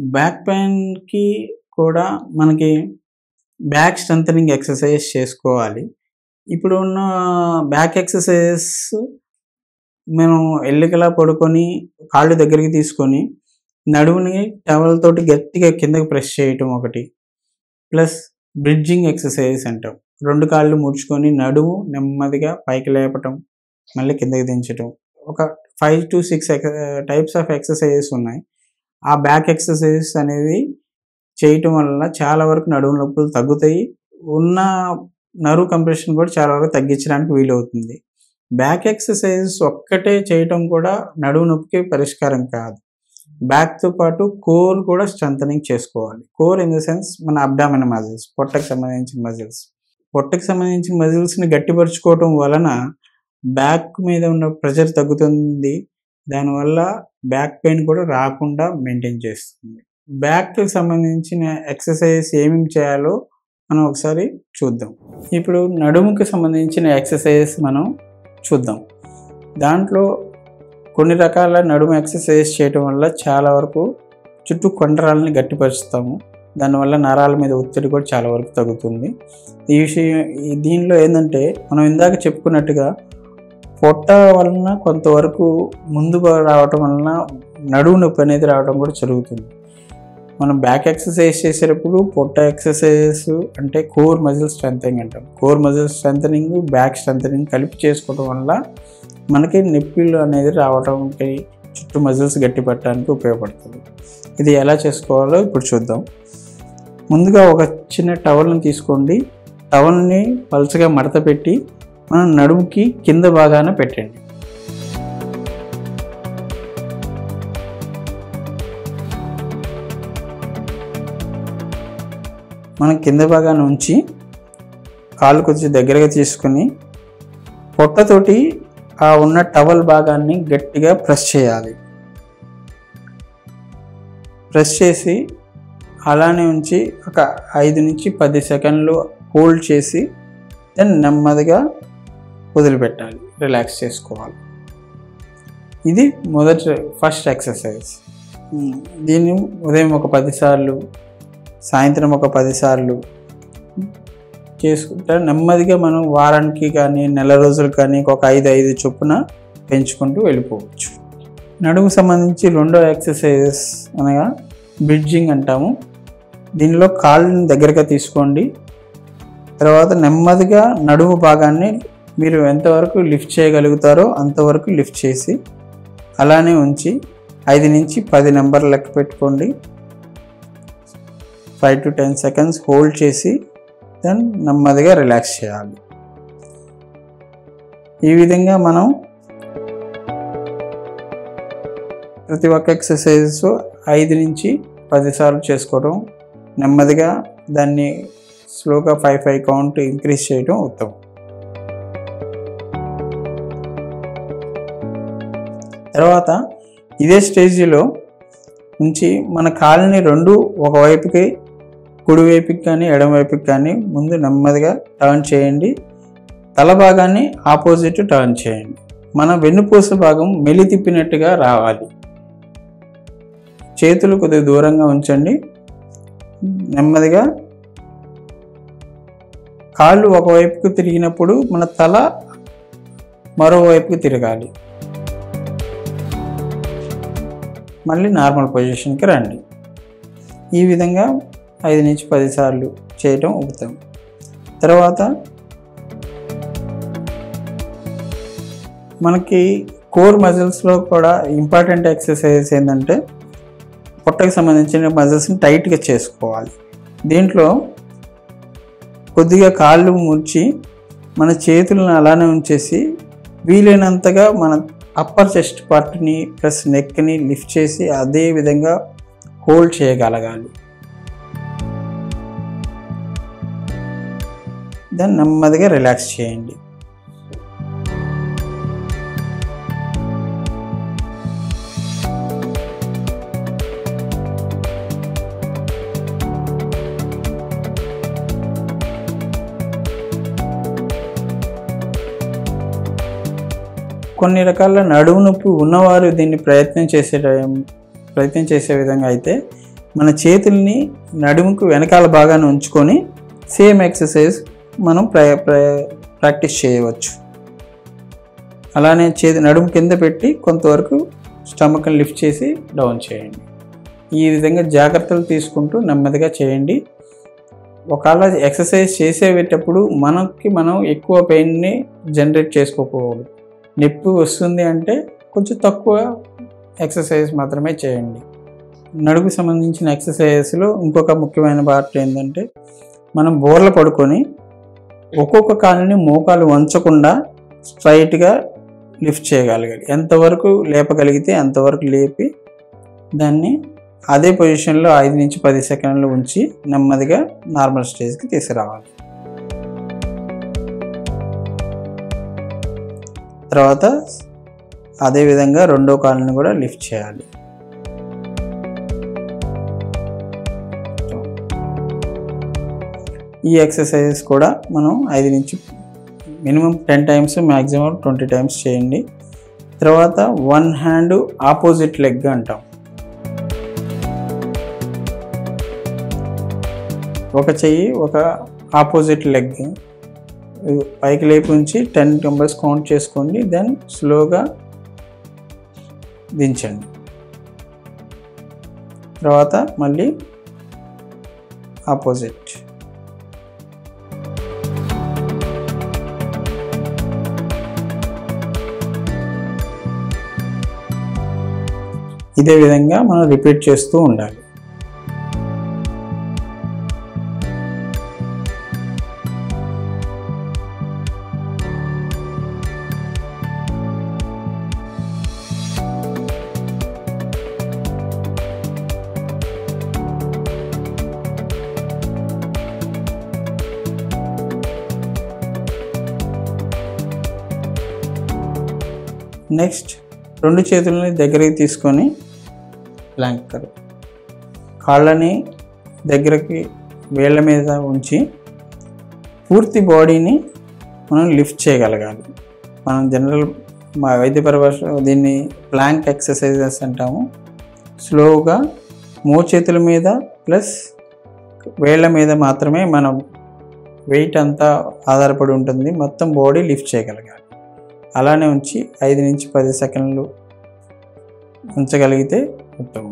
back పెయిన్కి కూడా మనకి back strengthening exercise చేసుకోవాలి ఇప్పుడు ఉన్న బ్యాక్ ఎక్సర్సైజెస్ మనం ఎల్లికలా పడుకొని కాళ్ళు దగ్గరికి తీసుకొని నడుముని టవల్ తోటి గట్టిగా కిందకి ప్రెస్ చేయటం ఒకటి ప్లస్ బ్రిడ్జింగ్ ఎక్సర్సైజెస్ అంటాం రెండు కాళ్ళు ముడుచుకొని నడుము నెమ్మదిగా పైకి లేపటం మళ్ళీ కిందకి దించటం ఒక five to six types of exercises ఉన్నాయి ఆ బ్యాక్ ఎక్సర్సైజెస్ అనేది చేయటం వల్ల చాలా వరకు నడుము నొప్పులు తగ్గుతాయి ఉన్న నరువు కంప్రెషన్ కూడా చాలా వరకు తగ్గించడానికి వీలవుతుంది బ్యాక్ ఎక్సర్సైజెస్ ఒక్కటే చేయటం కూడా నడుము నొప్పికి పరిష్కారం కాదు బ్యాక్తో పాటు కోర్ కూడా స్ట్రెంథనింగ్ చేసుకోవాలి కోర్ ఇన్ ద సెన్స్ మన అబ్డామిన్ మజిల్స్ పొట్టకు సంబంధించిన మజిల్స్ పొట్టకు సంబంధించిన మజిల్స్ని గట్టిపరుచుకోవటం వలన బ్యాక్ మీద ఉన్న ప్రెషర్ తగ్గుతుంది దానివల్ల బ్యాక్ పెయిన్ కూడా రాకుండా మెయింటైన్ చేస్తుంది బ్యాక్కి సంబంధించిన ఎక్సర్సైజ్ ఏమేమి చేయాలో మనం ఒకసారి చూద్దాం ఇప్పుడు నడుముకి సంబంధించిన ఎక్సర్సైజ్ మనం చూద్దాం దాంట్లో కొన్ని రకాల నడుము ఎక్సర్సైజ్ చేయడం వల్ల చాలా వరకు చుట్టూ కండరాలని గట్టిపరుస్తాము దానివల్ల నరాల మీద ఒత్తిడి కూడా చాలా వరకు తగ్గుతుంది ఈ విషయం ఈ దీనిలో ఏంటంటే మనం ఇందాక చెప్పుకున్నట్టుగా పొట్ట వలన కొంతవరకు ముందుగా రావటం వలన నడుము నొప్పి అనేది రావడం కూడా జరుగుతుంది మనం బ్యాక్ ఎక్సర్సైజ్ చేసేటప్పుడు పొట్ట ఎక్సర్సైజెస్ అంటే కోర్ మజిల్ స్ట్రెంథనింగ్ అంటాం core muscle strengthening back strengthening కలిపి చేసుకోవడం వల్ల మనకి నొప్పిలు అనేది రావడానికి చుట్టూ మజిల్స్ గట్టి పట్టడానికి ఉపయోగపడుతుంది ఇది ఎలా చేసుకోవాలో ఇప్పుడు చూద్దాం ముందుగా ఒక చిన్న టవల్ని తీసుకోండి టవల్ని పలుచగా మడత పెట్టి మనం నడుముకి కింద భాగాన పెట్టండి మనం కింద భాగాన్ని ఉంచి కాళ్ళు కొంచెం దగ్గరగా తీసుకుని పొట్టతోటి ఆ ఉన్న టవల్ భాగాన్ని గట్టిగా ప్రెస్ చేయాలి ప్రెస్ చేసి అలానే ఉంచి ఒక ఐదు నుంచి పది సెకండ్లు హోల్డ్ చేసి దెన్ నెమ్మదిగా వదిలిపెట్టాలి రిలాక్స్ చేసుకోవాలి ఇది మొదటి ఫస్ట్ ఎక్సర్సైజ్ దీన్ని ఉదయం ఒక పదిసార్లు సాయంత్రం ఒక పదిసార్లు చేసుకుంటే నెమ్మదిగా మనం వారానికి కానీ నెల రోజులు కానీ ఒక ఐదు ఐదు చొప్పున పెంచుకుంటూ వెళ్ళిపోవచ్చు నడుము సంబంధించి రెండో ఎక్సర్సైజెస్ అనగా బ్రిడ్జింగ్ అంటాము దీనిలో కాళ్ళని దగ్గరగా తీసుకోండి తర్వాత నెమ్మదిగా నడుము భాగాన్ని మీరు ఎంతవరకు లిఫ్ట్ చేయగలుగుతారో అంతవరకు లిఫ్ట్ చేసి అలానే ఉంచి ఐదు నుంచి పది నెంబర్ లెక్క పెట్టుకోండి five to ten seconds hold చేసి దెన్ నెమ్మదిగా రిలాక్స్ చేయాలి ఈ విధంగా మనం ప్రతి ఒక్క ఎక్సర్సైజెస్ ఐదు నుంచి పదిసార్లు చేసుకోవడం నెమ్మదిగా దాన్ని స్లోగా ఫైవ్ ఫైవ్ కౌంట్ ఇంక్రీజ్ చేయడం ఉత్తమం తర్వాత ఇదే స్టేజ్లో నుంచి మన కాళ్ళని రెండు ఒకవైపుకి కుడివైపుకి కానీ ఎడమవైపుకి కానీ ముందు నెమ్మదిగా టర్న్ చేయండి తల భాగాన్ని ఆపోజిట్ టర్న్ చేయండి మన వెన్నుపూస భాగం మెలి తిప్పినట్టుగా రావాలి చేతులు కొద్దిగా దూరంగా ఉంచండి నెమ్మదిగా కాళ్ళు ఒకవైపుకు తిరిగినప్పుడు మన తల మరోవైపుకు తిరగాలి మళ్ళీ నార్మల్ పొజిషన్కి రండి ఈ విధంగా ఐదు నుంచి పది సార్లు చేయటం ఉత్తమం తర్వాత మనకి కోర్ మజిల్స్లో కూడా ఇంపార్టెంట్ ఎక్సర్సైజెస్ ఏంటంటే పొట్టకి సంబంధించిన మజిల్స్ని టైట్గా చేసుకోవాలి దీంట్లో కొద్దిగా కాళ్ళు ముర్చి మన చేతులను అలానే ఉంచేసి వీలైనంతగా మన అప్పర్ చెస్ట్ పార్ట్ని ప్లస్ నెక్ని లిఫ్ట్ చేసి అదే విధంగా హోల్డ్ చేయగలగాలి దాన్ని నెమ్మదిగా రిలాక్స్ చేయండి కొన్ని రకాల నడుము నొప్పి ఉన్నవారు దీన్ని ప్రయత్నం చేసే టైం- ప్రయత్నం చేసే విధంగా అయితే మన చేతుల్ని నడుముకు వెనకాల భాగాన్ని ఉంచుకొని సేమ్ ఎక్సర్సైజ్ మనం ప్ర ప్ర- ప్రాక్టీస్ చేయవచ్చు అలానే చేతి నడుము కింద పెట్టి కొంతవరకు స్టమక్ని లిఫ్ట్ చేసి డౌన్ చేయండి ఈ విధంగా జాగ్రత్తలు తీసుకుంటూ నెమ్మదిగా చేయండి ఒకవేళ ఎక్సర్సైజ్ చేసేటప్పుడు మనకి మనం ఎక్కువ పెయిన్ని జనరేట్ చేసుకోకూడదు నొప్పి వస్తుంది అంటే కొంచెం తక్కువ ఎక్సర్సైజ్ మాత్రమే చేయండి నడుకు సంబంధించిన ఎక్సర్సైజెస్లో ఇంకొక ముఖ్యమైన పార్ట్ ఏంటంటే మనం బోర్ల పడుకొని ఒక్కొక్క కాలుని మోకాలు వంచకుండా స్ట్రైట్గా లిఫ్ట్ చేయగలగాలి ఎంతవరకు లేపగలిగితే అంతవరకు లేపి దాన్ని అదే పొజిషన్లో ఐదు నుంచి పది సెకండ్లు ఉంచి నెమ్మదిగా నార్మల్ స్టేజ్కి తీసుకురావాలి తర్వాత అదే విధంగా రెండో కాలుని కూడా లిఫ్ట్ చేయాలి ఈ ఎక్సర్సైజెస్ కూడా మనం ఐదు నుంచి minimum ten times maximum twenty times చేయండి తర్వాత వన్ హ్యాండ్ ఆపోజిట్ లెగ్ అంటాం ఒక చెయ్యి ఒక ఆపోజిట్ లెగ్ పైకి లేపి ఉంచి టెన్ నెంబర్స్ కౌంట్ చేసుకోండి దెన్ స్లోగా దించండి తర్వాత మళ్ళీ ఆపోజిట్ ఇదే విధంగా మనం రిపీట్ చేస్తూ ఉండాలి నెక్స్ట్ రెండు చేతులని దగ్గరికి తీసుకొని ప్లాంక్ కర్వ్ కాళ్ళని దగ్గరికి వేళ్ళ మీద ఉంచి పూర్తి బాడీని మనం లిఫ్ట్ చేయగలగాలి మనం జనరల్ మా వైద్య పరిభాష దీన్ని ప్లాంక్ ఎక్సర్సైజెస్ అంటాము స్లోగా మోచేతుల మీద ప్లస్ వేళ్ళ మీద మాత్రమే మనం వెయిట్ అంతా ఆధారపడి ఉంటుంది మొత్తం బాడీ లిఫ్ట్ చేయగలగాలి అలానే ఉంచి ఐదు నుంచి పది సెకండ్లు ఉంచగలిగితే ఉత్తమం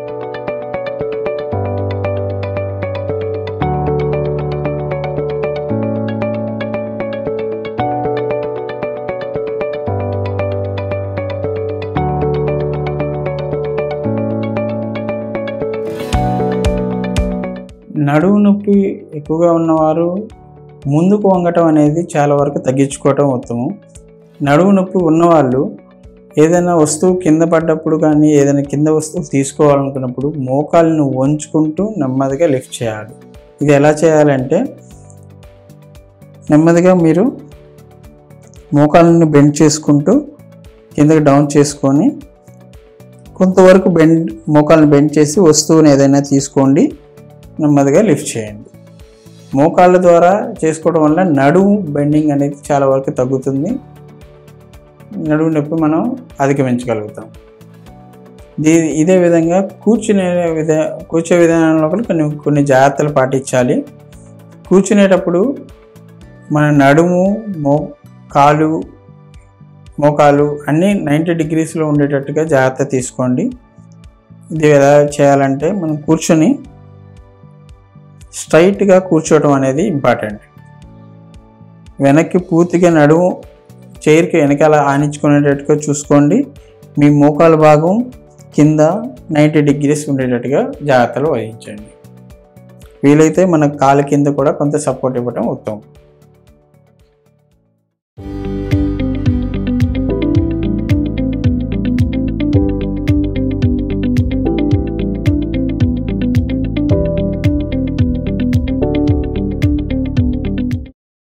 నడుము నొప్పి ఎక్కువగా ఉన్నవారు ముందుకు వంగటం అనేది చాలా వరకు తగ్గించుకోవటం ఉత్తమం నడుము నొప్పి ఉన్నవాళ్ళు ఏదైనా వస్తువు కింద పడ్డప్పుడు కానీ ఏదైనా కింద వస్తువు తీసుకోవాలనుకున్నప్పుడు మోకాళ్ళను వంచుకుంటూ నెమ్మదిగా లిఫ్ట్ చేయాలి ఇది ఎలా చేయాలంటే నెమ్మదిగా మీరు మోకాళ్ళని బెండ్ చేసుకుంటూ కిందకి డౌన్ చేసుకొని కొంతవరకు బెండ్ మోకాళ్ళని బెండ్ చేసి వస్తువుని ఏదైనా తీసుకోండి నెమ్మదిగా లిఫ్ట్ చేయండి మోకాళ్ళ ద్వారా చేసుకోవడం వల్ల నడుము బెండింగ్ అనేది చాలా వరకు తగ్గుతుంది నడుము నొప్పి మనం అధిగమించగలుగుతాం దీ ఇదే విధంగా కూర్చునే విధ కూర్చో విధానంలో కూడా కొన్ని కొన్ని జాగ్రత్తలు పాటించాలి కూర్చునేటప్పుడు మన నడుము మో కాలు మోకాలు అన్నీ నైంటీ డిగ్రీస్లో ఉండేటట్టుగా జాగ్రత్త తీసుకోండి ఇది ఎలా చేయాలంటే మనం కూర్చొని స్ట్రైట్గా కూర్చోవడం అనేది ఇంపార్టెంట్ వెనక్కి పూర్తిగా నడుము చైర్కి వెనకాల ఆనించుకునేటట్టుగా చూసుకోండి మీ మోకాల భాగం కింద నైంటీ డిగ్రీస్ ఉండేటట్టుగా జాగ్రత్తలు వహించండి వీలైతే మన కాలు కింద కూడా కొంత సపోర్ట్ ఇవ్వడం ఉత్తమం